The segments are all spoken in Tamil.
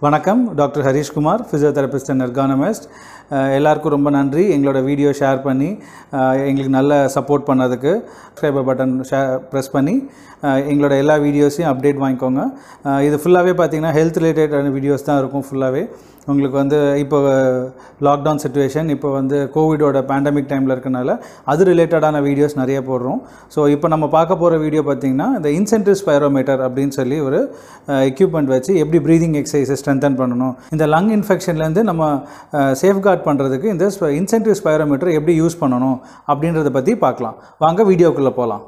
வணக்கம் doctor Harishkumar physiotherapist and ergonomist எல்லாருக்கும் ரொம்ப நன்றி எங்களோட வீடியோ ஷேர் பண்ணி அஹ், எங்களுக்கு நல்ல சப்போர்ட் பண்ணதுக்கு சப்ஸ்கிரைபர் பட்டன் ஷே ப்ரெஸ் பண்ணி அஹ், எங்களோட எல்லா வீடியோஸையும் அப்டேட் வாங்கிக்கோங்க அஹ், இது ஃபுல்லாகவே பார்த்தீங்கன்னா ஹெல்த் ரிலேட்டடான வீடியோஸ் தான் இருக்கும் ஃபுல்லாகவே உங்களுக்கு வந்து இப்போ லாக்டவுன் சுச்சுவேஷன் இப்போ வந்து கோவிடோட பேண்டமிக் டைமில் இருக்கனால அது ரிலேட்டடான வீடியோஸ் நிறைய போடுறோம் ஸோ இப்போ நம்ம பார்க்க போகிற வீடியோ பார்த்தீங்கன்னா இந்த இன்சென்டிவ் ஸ்பைரோமீட்டர் அப்படின்னு சொல்லி ஒரு எக்யூப்மெண்ட் வச்சு எப்படி ப்ரீதிங் எக்ஸசைஸை ஸ்ட்ரென்தன் பண்ணணும் இந்த லங் இன்ஃபெக்ஷன்லேருந்து நம்ம சேஃப்கார்ட் பண்ணுறதுக்கு இந்த இன்சென்டிவ் ஸ்பைரோமீட்டர் எப்படி யூஸ் பண்ணணும் அப்படின்றத பற்றி பார்க்கலாம் வாங்க வீடியோக்குள்ளே போகலாம்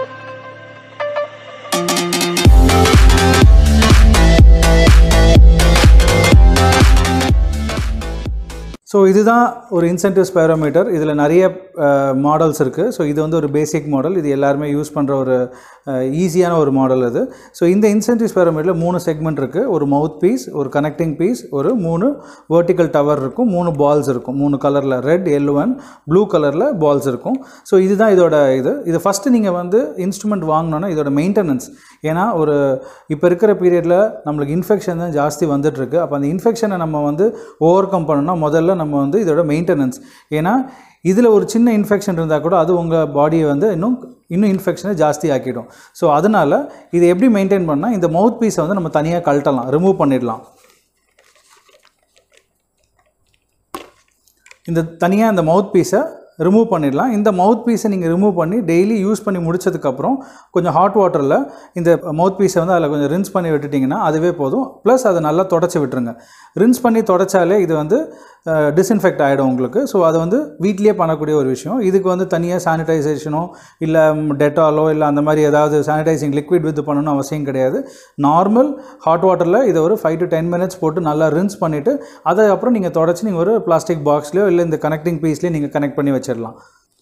ஸோ இதுதான் ஒரு இன்சென்டிவ் ஸ்பைரோமீட்டர் இதில் நிறைய மாடல்ஸ் இருக்குது ஸோ இது வந்து ஒரு பேசிக் மாடல் இது எல்லாருமே யூஸ் பண்ணுற ஒரு ஈஸியான ஒரு மாடல் அது ஸோ இந்த இன்சென்டிவ் ஸ்பைரோமீட்டரில் மூணு செக்மெண்ட் இருக்குது ஒரு மவுத் பீஸ் ஒரு கனெக்டிங் பீஸ் ஒரு மூணு வெர்டிக்கல் டவர் இருக்கும் மூணு பால்ஸ் இருக்கும் மூணு கலரில் ரெட் எல்லோ அண்ட் ப்ளூ கலரில் பால்ஸ் இருக்கும் ஸோ இதுதான் இதோட இது இது ஃபஸ்ட்டு நீங்கள் வந்து இன்ஸ்ட்ருமெண்ட் வாங்கினோன்னா இதோட மெயின்டெனன்ஸ் ஏன்னா ஒரு இப்போ இருக்கிற பீரியடில் நம்மளுக்கு இன்ஃபெக்ஷன் தான் ஜாஸ்தி வந்துட்டுருக்கு அப்போ அந்த இன்ஃபெக்ஷனை நம்ம வந்து ஓவர் கம் பண்ணணும்னா முதல்ல நம்ம வந்து இதோட மெயின்டெனன்ஸ் ஏன்னா இதில் ஒரு சின்ன இன்ஃபெக்ஷன் இருந்தால் கூட அது உங்கள் பாடியை வந்து இன்னும் இன்னும் இன்ஃபெக்ஷனை ஜாஸ்தி ஆக்கிடும் ஸோ அதனால் இதை எப்படி மெயின்டைன் பண்ணால் இந்த மவுத் பீஸை வந்து நம்ம தனியாக கழட்டலாம் ரிமூவ் பண்ணிடலாம் இந்த தனியாக இந்த மவுத் பீஸை ரிமூவ் பண்ணிடலாம் இந்த மவுத் பீஸை நீங்கள் ரிமூவ் பண்ணி டெய்லி யூஸ் பண்ணி முடிச்சதுக்கப்புறம் கொஞ்சம் ஹாட் வாட்டரில் இந்த மவுத் பீஸை வந்து அதில் கொஞ்சம் ரின்ஸ் பண்ணி விட்டுட்டிங்கன்னா அதுவே போதும் ப்ளஸ் அதை நல்லா தொடச்சி விட்டுருங்க ரின்ஸ் பண்ணி தொடச்சாலே இது வந்து டிஸ்இன்ஃபெக்ட் ஆகிடும் உங்களுக்கு ஸோ அது வந்து வீட்லேயே பண்ணக்கூடிய ஒரு விஷயம் இதுக்கு வந்து தனியாக சானிடைசேஷனோ இல்லை டெட்டாலோ இல்லை அந்த மாதிரி ஏதாவது சானிடைசிங் லிக்விட் வித் பண்ணணும்னு அவசியம் கிடையாது நார்மல் ஹாட் வாட்டரில் இதை ஒரு ஃபைவ் டு டென் மினிட்ஸ் போட்டு நல்லா ரின்ஸ் பண்ணிவிட்டு அதுக்கப்புறம் நீங்கள் தொடச்சி நீங்கள் ஒரு பிளாஸ்டிக் பாக்ஸ்லையோ இல்லை இந்த கனெக்டிங் பீஸ்லேயே நீங்கள் கனெக்ட் பண்ணி வச்சிடலாம்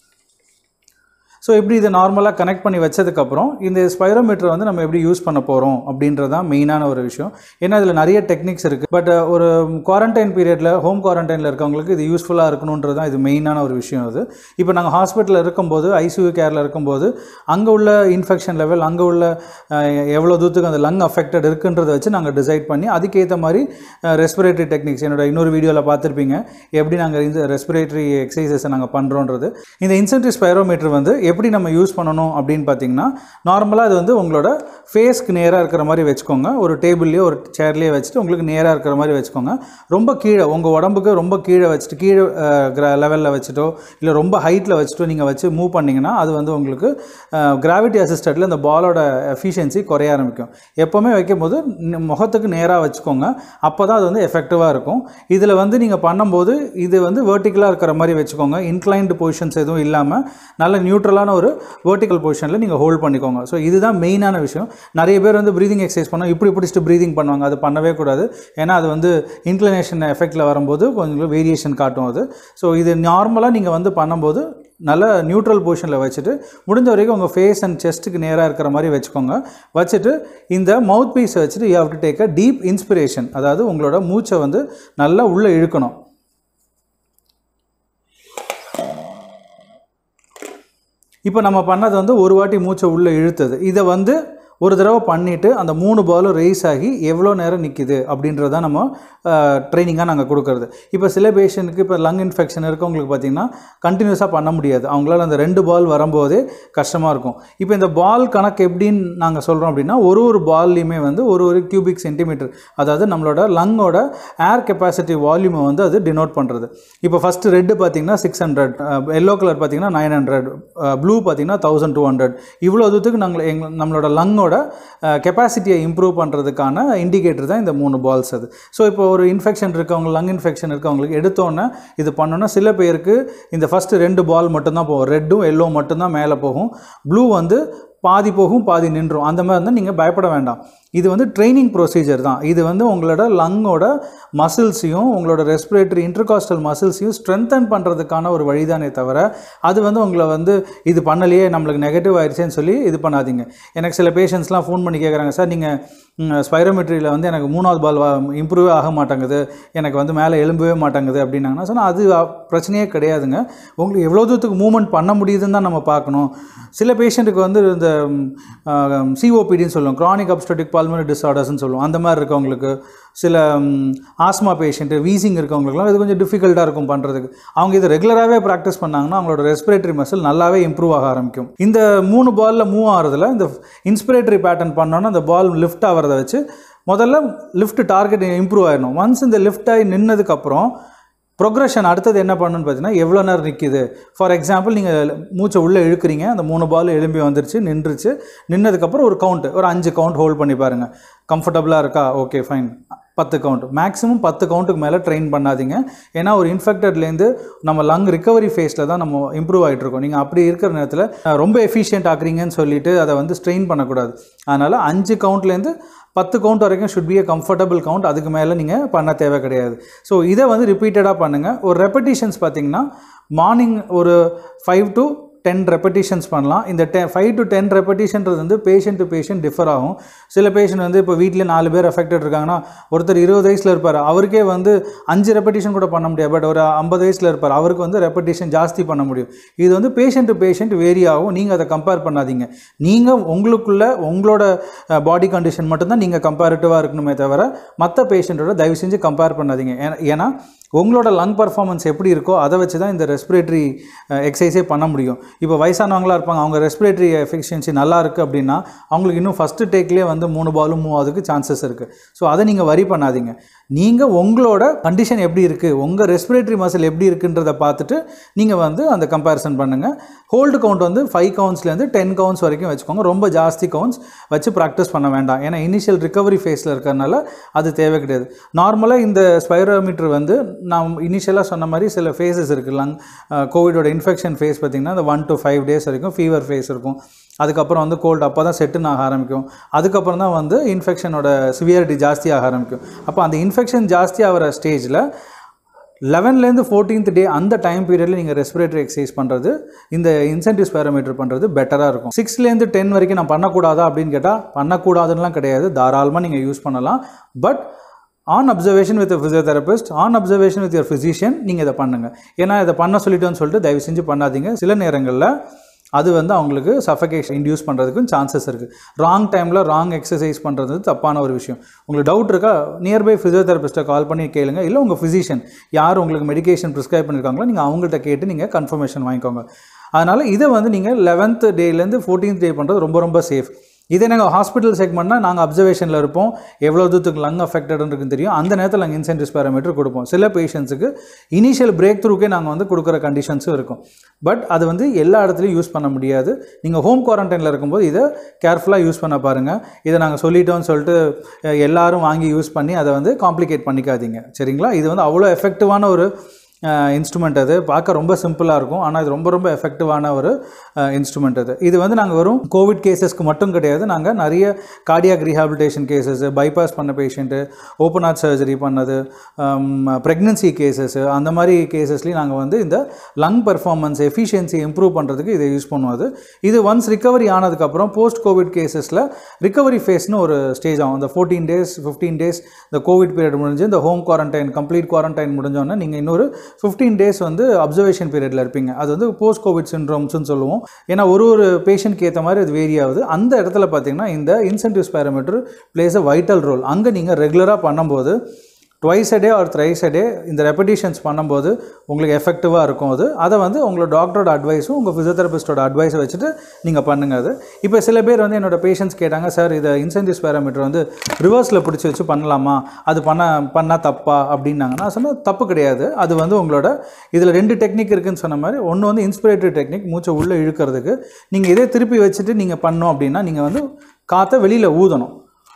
ஸோ இப்படி இதை நார்மலாக கனெக்ட் பண்ணி வச்சதுக்கப்புறம் இந்த ஸ்பைரோமீட்டர் வந்து நம்ம எப்படி யூஸ் பண்ண போகிறோம் அப்படின்றது தான் மெயினான ஒரு விஷயம் ஏன்னா இதில் நிறைய டெக்னிக்ஸ் இருக்குது பட் ஒரு குவாரண்டைன் பீரியடில் ஹோம் குவாரண்டைனில் இருக்கவங்களுக்கு இது யூஸ்ஃபுல்லாக இருக்கணுன்றது தான் இது மெயினான ஒரு விஷயம் அது இப்போ நாங்கள் ஹாஸ்பிட்டலில் இருக்கும்போது ஐசியூ கேரில் இருக்கும்போது அங்கே உள்ள இன்ஃபெக்ஷன் லெவல் அங்கே உள்ள அஹ், எவ்வளோ தூரத்துக்கு அந்த லங் அஃபெக்டட் இருக்குன்றதை வச்சு நாங்கள் டிசைட் பண்ணி அதுக்கேற்ற மாதிரி ரெஸ்பிரேட்டரி டெக்னிக்ஸ் என்னோட இன்னொரு வீடியோவில் பார்த்துருப்பீங்க எப்படி நாங்கள் இந்த ரெஸ்பிரேட்டரி எக்ஸசைசஸை நாங்கள் பண்ணுறோன்றது இந்த இன்சென்டிவ் ஸ்பைரோமீட்டர் வந்து எப்படி நம்ம யூஸ் பண்ணணும் அப்படின்னு பார்த்தீங்கன்னா நார்மலாக இது வந்து உங்களோட ஃபேஸ்க்கு நேராக இருக்கிற மாதிரி வச்சுக்கோங்க ஒரு டேபிள்லேயோ ஒரு சேர்லேயே வச்சுட்டு உங்களுக்கு நேராக இருக்கிற மாதிரி வச்சுக்கோங்க ரொம்ப கீழே உங்கள் உடம்புக்கு ரொம்ப கீழே வச்சுட்டு கீழே லெவலில் வச்சுட்டோ இல்லை ரொம்ப ஹைட்டில் வச்சுட்டோ நீங்கள் வச்சு மூவ் பண்ணிங்கன்னா அது வந்து உங்களுக்கு கிராவிட்டி அசிஸ்டடில் இந்த பாலோட எஃபிஷியன்சி குறைய ஆரம்பிக்கும் எப்போவுமே வைக்கும்போது ந- முகத்துக்கு நேராக வச்சுக்கோங்க அப்போ தான் அது வந்து எஃபெக்டிவாக இருக்கும் இதில் வந்து நீங்கள் பண்ணும்போது இது வந்து வேர்ட்டிக்கலாக இருக்கிற மாதிரி வச்சுக்கோங்க இன்க்ளைன்டு பொசிஷன்ஸ் எதுவும் இல்லாமல் நல்ல நியூட்ரலான ஒரு வேர்ட்டிக்கல் பொசிஷனில் நீங்கள் ஹோல்ட் பண்ணிக்கோங்க ஸோ இதுதான் மெயினான விஷயம் நிறைய பேர் வந்து ப்ரீதிங் எக்ஸசைஸ் பண்ணோம் இப்படி பிடிச்சிட்டு ப்ரீதிங் பண்ணுவாங்க அது பண்ணவே கூடாது ஏன்னா அது வந்து இன்க்ளினேஷன் எஃபெக்டில் வரும்போது கொஞ்சம் வேரியேஷன் காட்டும் அது ஸோ இது நார்மலாக நீங்கள் வந்து பண்ணும்போது நல்ல நியூட்ரல் பொசிஷனில் வச்சுட்டு முடிஞ்ச வரைக்கும் உங்கள் ஃபேஸ் அண்ட் செஸ்ட்டுக்கு நேராக இருக்கிற மாதிரி வச்சுக்கோங்க வச்சுட்டு இந்த மவுத் பீஸை வச்சுட்டு you have to take a deep inspiration அதாவது உங்களோட மூச்சை வந்து நல்லா உள்ளே இழுக்கணும் இப்போ நம்ம பண்ணது வந்து ஒரு வாட்டி மூச்சை உள்ளே இழுத்தது இதை வந்து ஒரு தடவை பண்ணிவிட்டு அந்த மூணு பாலும் ரேஸ் ஆகி எவ்வளோ நேரம் நிற்கிது அப்படின்றத நம்ம ட்ரைனிங்காக நாங்கள் கொடுக்குறது இப்போ சில பேஷண்ட்டுக்கு இப்போ லங் இன்ஃபெக்ஷன் இருக்கவங்களுக்கு பார்த்திங்கன்னா கண்டினியூஸாக பண்ண முடியாது அவங்களால அந்த ரெண்டு பால் வரும்போதே கஷ்டமாக இருக்கும் இப்போ இந்த பால் கணக்கு எப்படின்னு நாங்கள் சொல்கிறோம் அப்படின்னா ஒரு ஒரு பால்லையுமே வந்து ஒரு ஒரு கியூபிக் சென்டிமீட்டர் அதாவது நம்மளோட லங்கோட ஏர் கெப்பாசிட்டி வால்யூமை வந்து அது டினோட் பண்ணுறது இப்போ ஃபஸ்ட்டு ரெட்டு பார்த்தீங்கன்னா சிக்ஸ் ஹண்ட்ரட் எல்லோ கலர் பார்த்தீங்கன்னா நைன் ஹண்ட்ரட் ப்ளூ பார்த்தீங்கன்னா தௌசண்ட் டூ ஹண்ட்ரட் இவ்வளோ தூரத்துக்கு நாங்கள் எங்க நம்மளோட லங்கோட கெப்பாசிட்டியை இம்ப்ரூவ் பண்ணுறதுக்கான இண்டிகேட்டர் தான் இந்த மூணு பால்ஸ் அது ஸோ இப்போ ஒரு இன்ஃபெக்ஷன் இருக்கவங்க லங் இன்ஃபெக்ஷன் இருக்கவங்களுக்கு எடுத்தோன்னே இது பண்ணோன்னா சில பேருக்கு இந்த ஃபஸ்ட்டு ரெண்டு பால் மட்டும்தான் போகும் ரெட்டும் எல்லோ மட்டும்தான் மேலே போகும் ப்ளூ வந்து பாதி போகும் பாதி நின்றும் அந்த மாதிரி இருந்தால் நீங்கள் பயப்பட வேண்டாம் இது வந்து ட்ரைனிங் ப்ரொசீஜர் தான் இது வந்து உங்களோட லங்கோட மசில்ஸையும் உங்களோட ரெஸ்பிரேட்டரி இன்டர்காஸ்டல் மசில்ஸையும் ஸ்ட்ரென்தன் பண்ணுறதுக்கான ஒரு வழிதானே தவிர அது வந்து உங்களை வந்து இது பண்ணலையே நம்மளுக்கு நெகட்டிவ் ஆயிடுச்சேன்னு சொல்லி இது பண்ணாதீங்க எனக்கு சில பேஷண்ட்ஸ்லாம் ஃபோன் பண்ணி கேட்குறாங்க சார் நீங்கள் ஸ்பைரோமெட்ரியில் வந்து எனக்கு மூணாவது பால் இம்ப்ரூவே ஆக மாட்டேங்குது எனக்கு வந்து மேலே எழும்பவே மாட்டேங்குது அப்படின்னாங்கன்னா சொன்னால் அது அ, பிரச்சனையே கிடையாதுங்க உங்களுக்கு எவ்வளோ தூரத்துக்கு மூவ்மெண்ட் பண்ண முடியுதுன்னு தான் நம்ம பார்க்கணும் சில பேஷண்ட்டுக்கு வந்து இந்த சிஓபிடின்னு சொல்லுவோம் chronic obstructive pulmonary disorders சொல்லுவோம் அந்த மாதிரி இருக்கவங்களுக்கு சில ஆஸ்மா பேஷண்ட்டு வீசிங் இருக்கவங்களுக்குலாம் இது கொஞ்சம் டிஃபிகல்ட்டாக இருக்கும் பண்ணுறதுக்கு அவங்க இதை ரெகுலராகவே ப்ராக்டிஸ் பண்ணாங்கன்னா அவங்களோட ரெஸ்பிரேட்டரி மசில் நல்லாவே இம்ப்ரூவ் ஆக ஆரம்பிக்கும் இந்த மூணு பாலில் மூவ் ஆகிறதுல இந்த இன்ஸ்பிரேட்டரி பேட்டர்ன் பண்ணோன்னா அந்த பால் லிஃப்ட் ஆகிறத வச்சு முதல்ல லிஃப்ட் டார்கெட் இம்ப்ரூவ் ஆயிடணும் ஒன்ஸ் இந்த லிஃப்ட் ஆகி நின்னதுக்கப்புறம் ப்ரொக்ரெஷன் அடுத்தது என்ன பண்ணணும்னு பார்த்தீங்கன்னா எவ்வளோ நேரம் நிற்கிது ஃபார் எக்ஸாம்பிள் நீங்கள் மூச்சை உள்ளே இழுக்கிறீங்க அந்த மூணு பால் எலும்பி வந்துருச்சு நின்றுச்சு நின்னதுக்கப்புறம் ஒரு கவுண்ட் ஒரு அஞ்சு கவுண்ட் ஹோல்ட் பண்ணி பாருங்கள் கம்ஃபர்டபுளாக இருக்கா ஓகே ஃபைன் பத்து கவுண்ட் மேக்ஸிமம் பத்து கவுண்ட்டுக்கு மேலே ட்ரெயின் பண்ணாதீங்க ஏன்னா ஒரு இன்ஃபெக்டட்லேருந்து நம்ம லங் ரிகவரி ஃபேஸில் தான் நம்ம இம்ப்ரூவ் ஆகிட்டு இருக்கோம் நீங்கள் அப்படி இருக்கிற நேரத்தில் அஹ், ரொம்ப எஃபிஷியன்ட் ஆக்குறீங்கன்னு சொல்லிட்டு அதை வந்து ஸ்ட்ரெயின் பண்ணக்கூடாது அதனால் அஞ்சு கவுண்ட்லேருந்து பத்து கவுண்ட் வரைக்கும் should be a comfortable count அதுக்கு மேலே நீங்கள் பண்ண தேவை கிடையாது ஸோ இதை வந்து ரிப்பீட்டடாக பண்ணுங்கள் ஒரு ரெப்படிஷன்ஸ் பார்த்தீங்கன்னா மார்னிங் ஒரு ஃபைவ் டு டென் ரெப்படிஷன்ஸ் பண்ணலாம் இந்த டெ ஃபைவ் டு டென் ரெப்படிஷன்றது வந்து பேஷண்ட் டு பேஷண்ட் டிஃபர் ஆகும் சில பேஷண்ட் வந்து இப்போ வீட்டில் நாலு பேர் அஃபெக்டட் இருக்காங்கன்னா ஒருத்தர் இருபது வயசில் இருப்பார் அவருக்கே வந்து அஞ்சு ரெப்படிஷன் கூட பண்ண முடியாது பட் ஒரு ஐம்பது வயசில் இருப்பார் அவருக்கு வந்து ரெப்படிஷன் ஜாஸ்தி பண்ண முடியும் இது வந்து பேஷண்ட் டு பேஷண்ட் வேரி ஆகும் நீங்கள் அதை கம்பேர் பண்ணாதீங்க நீங்கள் உங்களுக்குள்ள உங்களோட பாடி கண்டிஷன் மட்டும்தான் நீங்கள் கம்பேரிட்டிவாக இருக்கணுமே தவிர மற்ற பேஷண்ட்டோட தயவு செஞ்சு கம்பேர் பண்ணாதீங்க ஏன்னா- ஏன்னா உங்களோட லங் பர்ஃபார்மன்ஸ் எப்படி இருக்கோ அதை வச்சு தான் இந்த ரெஸ்பிரேட்டரி எக்ஸசைஸே பண்ண முடியும் இப்போ வயசானவங்களா இருப்பாங்க அவங்க ரெஸ்பிரேட்டரி எஃபிஷியன்சி நல்லா இருக்குது அப்படின்னா அவங்களுக்கு இன்னும் ஃபஸ்ட்டு டேக்லேயே வந்து மூணு பாலும் மூவ் ஆகுதுக்கு சான்சஸ் இருக்குது ஸோ அதை நீங்கள் வரி பண்ணாதீங்க நீங்கள் உங்களோட கண்டிஷன் எப்படி இருக்குது உங்கள் ரெஸ்பிரேட்டரி மசில் எப்படி இருக்குன்றத பார்த்துட்டு நீங்கள் வந்து அந்த கம்பேரிசன் பண்ணுங்கள் ஹோல்டு கவுண்ட் வந்து ஃபைவ் கவுண்ட்ஸ்லேருந்து டென் கவுண்ட்ஸ் வரைக்கும் வச்சுக்கோங்க ரொம்ப ஜாஸ்தி கவுண்ட்ஸ் வச்சு ப்ராக்டிஸ் பண்ண வேண்டாம் ஏன்னா இனிஷியல் ரிகவரி ஃபேஸில் இருக்கிறனால அது தேவை கிடையாது நார்மலாக இந்த ஸ்பைரோமீட்டர் வந்து நான் இனிஷியலாக சொன்ன மாதிரி சில ஃபேஸஸ் இருக்குது லங் கோவிடோட இன்ஃபெக்ஷன் ஃபேஸ் பார்த்திங்கன்னா அந்த ஒன் டு ஃபைவ் டேஸ் வரைக்கும் ஃபீவர் ஃபேஸ் இருக்கும் அதுக்கப்புறம் வந்து கோல்டு அப்போ தான் செட்டுன்னு ஆக ஆரம்பிக்கும் அதுக்கப்புறம் தான் வந்து இன்ஃபெக்ஷனோட சிவியாரிட்டி ஜாஸ்தியாக ஆரம்பிக்கும் அப்போ அந்த இன்ஃபெக்ஷன் ஜாஸ்தி ஆகிற ஸ்டேஜில் லெவன்லேருந்து ஃபோர்டீன்த் டே அந்த டைம் பீரியடில் நீங்கள் ரெஸ்பிரேட்டரி எக்ஸசைஸ் பண்ணுறது இந்த இன்சென்டிவ்ஸ் பேராமீட்டர் பண்ணுறது பெட்டராக இருக்கும் சிக்ஸ்லேருந்து டென் வரைக்கும் நான் பண்ணக்கூடாதா அப்படின்னு கேட்டால் பண்ணக்கூடாதுன்னுலாம் கிடையாது தாராளமாக நீங்கள் யூஸ் பண்ணலாம் but on observation with physiotherapist on observation with your physician நீங்கள் இதை பண்ணுங்கள் ஏன்னா இதை பண்ண சொல்லிட்டோன்னு சொல்லிட்டு தயவு செஞ்சு பண்ணாதீங்க சில நேரங்களில் அது வந்து அவங்களுக்கு சஃபகேஷன் இன்டியூஸ் பண்ணுறதுக்கும் சான்சஸ் இருக்குது ராங் டைமில் ராங் எக்ஸசைஸ் பண்ணுறது தப்பான ஒரு விஷயம் உங்களுக்கு டவுட் இருக்கா நியர்பை ஃபிசியோதெரபிஸ்ட்டை கால் பண்ணி கேளுங்க இல்லை உங்கள் ஃபிசிஷியன் யார் உங்களுக்கு மெடிகேஷன் ப்ரிஸ்கிரைப் பண்ணியிருக்காங்களோ நீங்கள் அவங்கள்ட்ட கேட்டு நீங்கள் கன்ஃபர்மேஷன் வாங்கிக்கோங்க அதனால் இதை வந்து நீங்கள் லெவன்த் டேலேருந்து ஃபோர்டீன்த் டே பண்ணுறது ரொம்ப ரொம்ப சேஃப் இதே நாங்கள் ஹாஸ்பிட்டல் செக்மெண்ட்னா நாங்கள் அப்சர்வேஷனில் இருப்போம் எவ்வளோ தூரத்துக்கு லங் அஃபெக்டட்னு தெரியும் அந்த நேரத்தில் நாங்கள் இன்சென்டிவ்ஸ் பேராமீட்டர் கொடுப்போம் சில பேஷண்ட்ஸுக்கு இனிஷியல் பிரேக் த்ரூக்கே நாங்கள் வந்து கொடுக்குற கண்டிஷன்ஸும் இருக்கும் பட் அது வந்து எல்லா இடத்துலையும் யூஸ் பண்ண முடியாது நீங்கள் ஹோம் குவாரண்டைனில் இருக்கும்போது இதை கேர்ஃபுல்லாக யூஸ் பண்ண பாருங்கள் இதை நாங்கள் சொல்லிட்டோம்னு சொல்லிட்டு அஹ், எல்லாரும் வாங்கி யூஸ் பண்ணி அதை வந்து காம்ப்ளிகேட் பண்ணிக்காதீங்க சரிங்களா இது வந்து அவ்வளோ எஃபெக்டிவான ஒரு இன்ஸ்ட்ருமெண்ட் அது பார்க்க ரொம்ப சிம்பிளாக இருக்கும் ஆனால் இது ரொம்ப ரொம்ப எஃபெக்டிவான ஒரு இன்ஸ்ட்ருமெண்ட் அது இது வந்து நாங்கள் வெறும் கோவிட் கேசஸ்க்கு மட்டும் கிடையாது நாங்கள் நிறைய கார்டியாக் ரீஹாபிலிட்டேஷன் கேசஸ் பைபாஸ் பண்ண பேஷண்ட்டு ஓப்பன் ஹார்ட் சர்ஜரி பண்ணது ப்ரெக்னன்சி கேசஸ் அந்த மாதிரி கேசஸ்லேயும் நாங்கள் வந்து இந்த லங் பெர்ஃபார்மன்ஸ் எஃபிஷியன்சி இம்ப்ரூவ் பண்ணுறதுக்கு இதை யூஸ் பண்ணுவோம் அது இது ஒன்ஸ் ரிகவரி ஆனதுக்கப்புறம் போஸ்ட் கோவிட் கேசஸில் ரிகவரி ஃபேஸ்னு ஒரு ஸ்டேஜ் ஆகும் இந்த ஃபோர்டீன் டேஸ் ஃபிஃப்டீன் டேஸ் இந்த கோவிட் பீரியட் முடிஞ்சு இந்த ஹோம் குவாரண்டைன் கம்ப்ளீட் குவாரண்டைன் முடிஞ்சோடனே நீங்கள் இன்னொரு ஃபிஃப்டீன் டேஸ் வந்து அப்சர்வேஷன் பீரியடில் இருப்பீங்க அது வந்து போஸ்ட் கோவிட் சின்ட்ரோம்ஸ்னு சொல்லுவோம் ஏன்னா ஒரு ஒரு பேஷண்ட்க்கு ஏற்ற மாதிரி அது வேரி ஆகுது அந்த இடத்துல பார்த்தீங்கன்னா இந்த incentives parameter plays a vital role அங்கே நீங்கள் ரெகுலராக பண்ணும்போது twice a day or thrice a day இந்த ரெப்படிஷன்ஸ் பண்ணும்போது உங்களுக்கு எஃபெக்டிவாக இருக்கும் அது அதை வந்து உங்களோட டாக்டரோட அட்வைஸும் உங்கள் ஃபிசியோதெரபிஸ்டோட அட்வைஸை வச்சுட்டு நீங்கள் பண்ணுங்க அது இப்போ சில பேர் வந்து என்னோட பேஷண்ட்ஸ் கேட்டாங்க சார் இதை இன்சென்டிவ்ஸ் பேராமீட்டர் வந்து ரிவர்ஸில் பிடிச்சி வச்சு பண்ணலாமா அது பண்ண பண்ணால் தப்பா அப்படின்னாங்க நான் சொன்னேன் தப்பு கிடையாது அது வந்து உங்களோட இதில் ரெண்டு டெக்னிக் இருக்குன்னு சொன்ன மாதிரி ஒன்று வந்து இன்ஸ்பிரேட்டரி டெக்னிக் மூச்சை உள்ளே இழுக்கிறதுக்கு நீங்கள் இதே திருப்பி வச்சுட்டு நீங்கள் பண்ணோம் அப்படின்னா நீங்கள் வந்து காற்றை வெளியில் ஊதணும்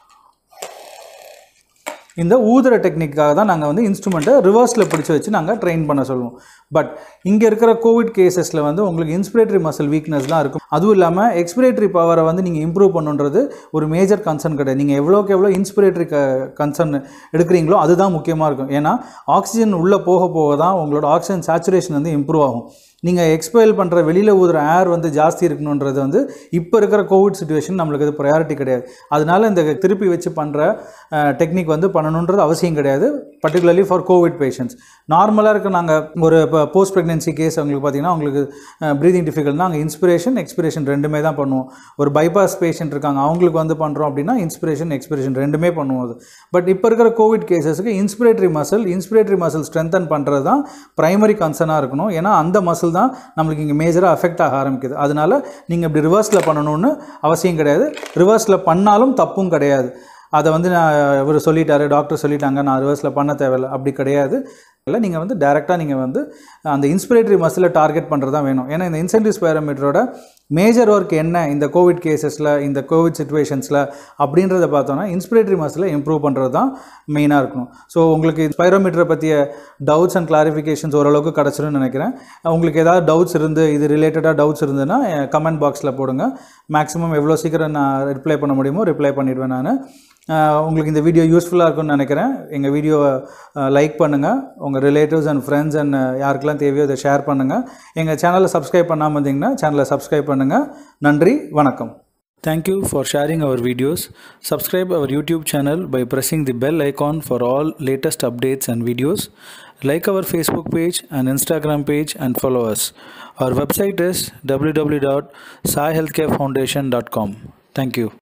இந்த ஊதுற டெக்னிக்காக தான் நாங்கள் வந்து இன்ஸ்ட்ருமெண்ட்டை ரிவர்ஸில் பிடிச்சி வச்சு நாங்கள் ட்ரெயின் பண்ண சொல்லுவோம் பட் இங்கே இருக்கிற கோவிட் கேசஸில் வந்து உங்களுக்கு இன்ஸ்பிரேட்டரி மசில் வீக்னஸ் தான் இருக்கும் அதுவும் இல்லாமல் எக்ஸ்பிரேட்டரி பவரை வந்து நீங்கள் இம்ப்ரூவ் பண்ணுன்றது ஒரு மேஜர் கன்சர்ன் கிடையாது நீங்கள் எவ்வளோக்கு எவ்வளோ இன்ஸ்பிரேட்டரி க கன்சர்ன் எடுக்கிறீங்களோ அதுதான் முக்கியமாக இருக்கும் ஏன்னா ஆக்சிஜன் உள்ளே போக போக தான் உங்களோட ஆக்சிஜன் சேச்சுரேஷன் வந்து இம்ப்ரூவ் ஆகும் நீங்கள் எக்ஸ்பெல் பண்ணுற வெளியில் ஊதுற ஏர் வந்து ஜாஸ்தி இருக்கணுன்றது வந்து இப்போ இருக்கிற கோவிட் சுச்சுவேஷன் நம்மளுக்கு இது ப்ரையாரிட்டி கிடையாது அதனால இந்த திருப்பி வச்சு பண்ணுற டெக்னிக் வந்து பண்ணணுன்றது அவசியம் கிடையாது பர்டிகுலர்லி ஃபார் கோவிட் பேஷண்ட்ஸ் நார்மலாக இருக்க நாங்கள் ஒரு இப்போ போஸ்ட் ப்ரெக்னென்சி கேஸ் அவங்களுக்கு பார்த்தீங்கன்னா அவங்களுக்கு ப்ரீதிங் டிஃபிகல்ட்னா அங்கே இன்ஸ்பிரேஷன் எக்ஸ்பிரேஷன் ரெண்டுமே தான் பண்ணுவோம் ஒரு பைபாஸ் பேஷண்ட் இருக்காங்க அவங்களுக்கு வந்து பண்ணுறோம் அப்படின்னா இன்ஸ்பிரேஷன் எக்ஸ்பிரேஷன் ரெண்டுமே பண்ணுவோம் அது பட் இப்போ இருக்கிற கோவிட் கேசஸ்க்கு inspiratory muscle inspiratory muscle strengthen பண்ணுறது தான் ப்ரைமரி கன்சர்னாக இருக்கணும் ஏன்னா அந்த மசில் தான் நம்மளுக்கு இங்கே மேஜராக அஃபெக்ட் ஆக ஆரம்பிக்குது அதனால நீங்கள் இப்படி ரிவர்ஸில் பண்ணணும்னு அவசியம் கிடையாது ரிவர்ஸில் பண்ணாலும் தப்பும் கிடையாது அதை வந்து நான் இவர் சொல்லிட்டாரு டாக்டர் சொல்லிட்டாங்க நான் ரிவர்ஸில் பண்ண தேவையில்லை அப்படி கிடையாது இல்லை நீங்கள் வந்து டேரெக்டாக நீங்கள் வந்து அந்த இன்ஸ்பிரேட்டரி மசிலை டார்கெட் பண்ணுறது தான் வேணும் ஏன்னா இந்த இன்சென்டிவ் ஸ்பேரோமீட்டரோட மேஜர் ஒர்க் என்ன இந்த கோவிட் கேசஸில் இந்த கோவிட் சுச்சுவேஷன்ஸில் அப்படின்றத பார்த்தோன்னா இன்ஸ்பிரேட்டரி மசிலை இம்ப்ரூவ் பண்ணுறது தான் மெயினாக இருக்கணும் ஸோ உங்களுக்கு ஸ்பைரோமீட்டரை பற்றிய டவுட்ஸ் அண்ட் கிளாரிஃபிகேஷன்ஸ் ஓரளவுக்கு கிடச்சிருன்னு நினைக்கிறேன் உங்களுக்கு ஏதாவது டவுட்ஸ் இருந்து இது ரிலேட்டடாக டவுட்ஸ் இருந்ததுன்னா கமெண்ட் பாக்ஸில் போடுங்க மேக்ஸிமம் எவ்வளோ சீக்கிரம் நான் ரிப்ளை பண்ண முடியுமோ ரிப்ளை பண்ணிடுவேன் நான் உங்களுக்கு இந்த வீடியோ யூஸ்ஃபுல்லாக இருக்கும்னு நினைக்கிறேன் எங்கள் வீடியோவை லைக் பண்ணுங்கள் உங்கள் ரிலேட்டிவ்ஸ் அண்ட் ஃப்ரெண்ட்ஸ் அண்ட் யாருக்கெல்லாம் தேவையோ இதை ஷேர் பண்ணுங்கள் எங்கள் சேனலை சப்ஸ்கிரைப் பண்ணாமல் இருந்தீங்கன்னா சேனலை சப்ஸ்கிரைப் பண்ணுங்கள் நன்றி வணக்கம் Thank you for sharing our videos. Subscribe our YouTube channel by pressing the bell icon for all latest updates and videos. Like our Facebook page and Instagram page and follow us. Our website is www.saihealthcarefoundation.com. Thank you.